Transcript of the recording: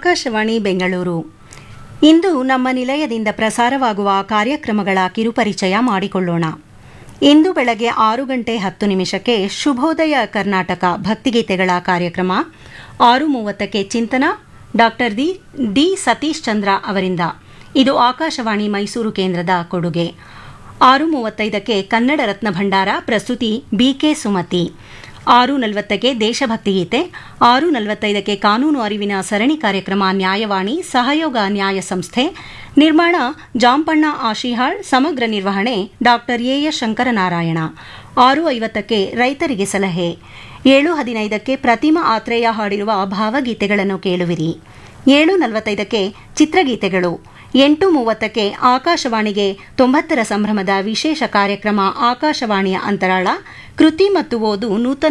ಆಕಾಶವಾಣಿ ಬೆಂಗಳೂರು ಇಂದು ನಮ್ಮ ನಿಲಯದಿಂದ ಪ್ರಸಾರವಾಗುವ ಕಾರ್ಯಕ್ರಮಗಳ ಕಿರುಪರಿಚಯ ಮಾಡಿಕೊಳ್ಳೋಣ ಇಂದು ಬೆಳಗ್ಗೆ ಆರು ಗಂಟೆ ಹತ್ತು ನಿಮಿಷಕ್ಕೆ ಶುಭೋದಯ ಕರ್ನಾಟಕ ಭಕ್ತಿಗೀತೆಗಳ ಕಾರ್ಯಕ್ರಮ ಆರು ಮೂವತ್ತಕ್ಕೆ ಚಿಂತನ ಡಾಕ್ಟರ್ ದಿ ಡಿ ಸತೀಶ್ ಚಂದ್ರ ಅವರಿಂದ ಇದು ಆಕಾಶವಾಣಿ ಮೈಸೂರು ಕೇಂದ್ರದ ಕೊಡುಗೆ ಆರು ಮೂವತ್ತೈದಕ್ಕೆ ಕನ್ನಡ ರತ್ನ ಭಂಡಾರ ಪ್ರಸ್ತುತಿ ಬಿಕೆ ಸುಮತಿ ಆರು ನಲವತ್ತಕ್ಕೆ ದೇಶಭಕ್ತಿ ಗೀತೆ ಆರು ನಲವತ್ತೈದಕ್ಕೆ ಕಾನೂನು ಅರಿವಿನ ಸರಣಿ ಕಾರ್ಯಕ್ರಮ ನ್ಯಾಯವಾಣಿ ಸಹಯೋಗ ನ್ಯಾಯ ಸಂಸ್ಥೆ ನಿರ್ಮಾಣ ಜಾಂಪಣ್ಣ ಆಶಿಹಾಳ್ ಸಮಗ್ರ ನಿರ್ವಹಣೆ ಡಾಕ್ಟರ್ ಎಎಸ್ ಶಂಕರನಾರಾಯಣ ಆರು ಐವತ್ತಕ್ಕೆ ರೈತರಿಗೆ ಸಲಹೆ ಏಳು ಹದಿನೈದಕ್ಕೆ ಪ್ರತಿಮಾ ಆತ್ರೇಯ ಹಾಡಿರುವ ಭಾವಗೀತೆಗಳನ್ನು ಕೇಳುವಿರಿ ಏಳು ನಲವತ್ತೈದಕ್ಕೆ ಚಿತ್ರಗೀತೆಗಳು ಎಂಟು ಮೂವತ್ತಕ್ಕೆ ಆಕಾಶವಾಣಿಗೆ ತೊಂಬತ್ತರ ಸಂಭ್ರಮದ ವಿಶೇಷ ಕಾರ್ಯಕ್ರಮ ಆಕಾಶವಾಣಿಯ ಅಂತರಾಳ ಕೃತಿ ಮತ್ತು ಓದು ನೂತನ